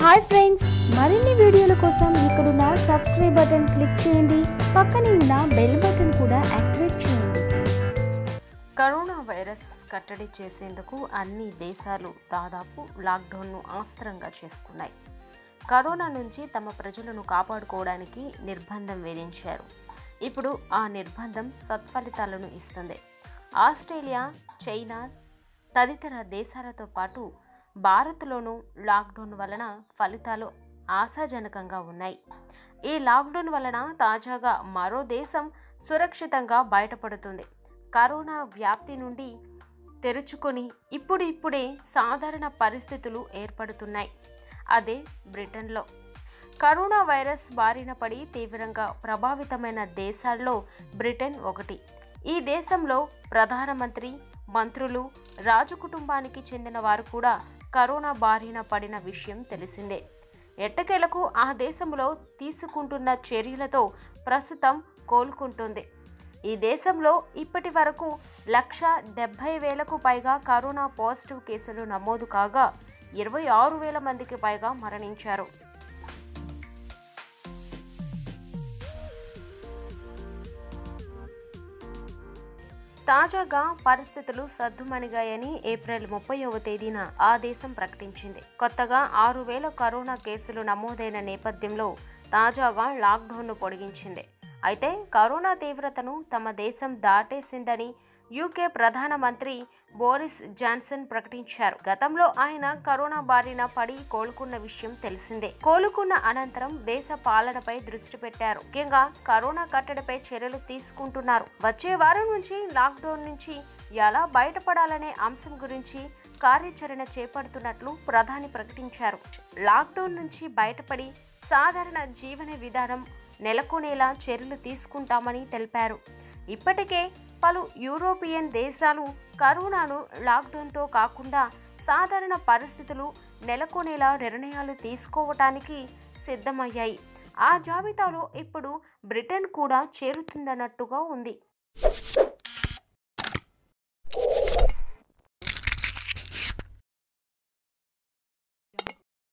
hi friends మరిన్ని వీడియోల కోసం ఇక్కడున్న సబ్స్క్రైబ్ బటన్ క్లిక్ చేయండి పక్కనే ఉన్న బెల్ బటన్ కూడా యాక్టివేట్ చేయండి కరోనా వైరస్ కట్టడి చేసేందుకు అన్ని దేశాలు దాదాపు లాక్డౌన్ను ఆస్త్రంగా చేసుకున్నాయి కరోనా నుంచి తమ ప్రజలను కాపాడుకోవడానికి నిర్బంధం విధించారు ఇప్పుడు ఆ నిర్బంధం సత్ఫలితాలను ఇస్తుంది ఆస్ట్రేలియా చైనా తదితర దేశాలతో పాటు భారత్లోనూ లాక్డౌన్ వలన ఫలితాలు ఆశాజనకంగా ఉన్నాయి ఈ లాక్డౌన్ వలన తాజాగా మరో దేశం సురక్షితంగా బయటపడుతుంది కరోనా వ్యాప్తి నుండి తెరుచుకొని ఇప్పుడు ఇప్పుడే సాధారణ పరిస్థితులు ఏర్పడుతున్నాయి అదే బ్రిటన్లో కరోనా వైరస్ బారిన పడి తీవ్రంగా ప్రభావితమైన దేశాల్లో బ్రిటన్ ఒకటి ఈ దేశంలో ప్రధానమంత్రి మంత్రులు రాజకుటుంబానికి చెందిన వారు కూడా కరోనా బారిన పడిన విషయం తెలిసిందే ఎట్టకేలకు ఆ దేశంలో తీసుకుంటున్న చర్యలతో ప్రస్తుతం కోలుకుంటుంది ఈ దేశంలో ఇప్పటి వరకు లక్ష డెబ్బై వేలకు పైగా కరోనా పాజిటివ్ కేసులు నమోదు కాగా ఇరవై ఆరు వేల మందికి పైగా మరణించారు తాజాగా పరిస్థితులు సద్దుమణిగాయని ఏప్రిల్ ముప్పైవ తేదీన ఆ దేశం ప్రకటించింది కొత్తగా ఆరు వేల కరోనా కేసులు నమోదైన నేపథ్యంలో తాజాగా లాక్డౌన్ను పొడిగించింది అయితే కరోనా తీవ్రతను తమ దేశం దాటేసిందని యూకే ప్రధానమంత్రి బోరిస్ జాన్సన్ ప్రకటించారు గతంలో ఆయన కరోనా బారిన పడి కోలుకున్న విషయం తెలిసిందే కోలుకున్న అనంతరం దేశ పాలనపై దృష్టి పెట్టారు ముఖ్యంగా కరోనా కట్టడిపై చర్యలు తీసుకుంటున్నారు వచ్చే వారం నుంచి లాక్డౌన్ నుంచి ఎలా బయటపడాలనే అంశం గురించి కార్యాచరణ చేపడుతున్నట్లు ప్రధాని ప్రకటించారు లాక్డౌన్ నుంచి బయటపడి సాధారణ జీవన విధానం నెలకొనేలా చర్యలు తీసుకుంటామని తెలిపారు ఇప్పటికే పలు యూరోపియన్ దేశాలు కరోనాను లాక్డౌన్తో కాకుండా సాధారణ పరిస్థితులు నెలకొనేలా నిర్ణయాలు తీసుకోవటానికి సిద్ధమయ్యాయి ఆ జాబితాలో ఇప్పుడు బ్రిటన్ కూడా చేరుతుందన్నట్టుగా ఉంది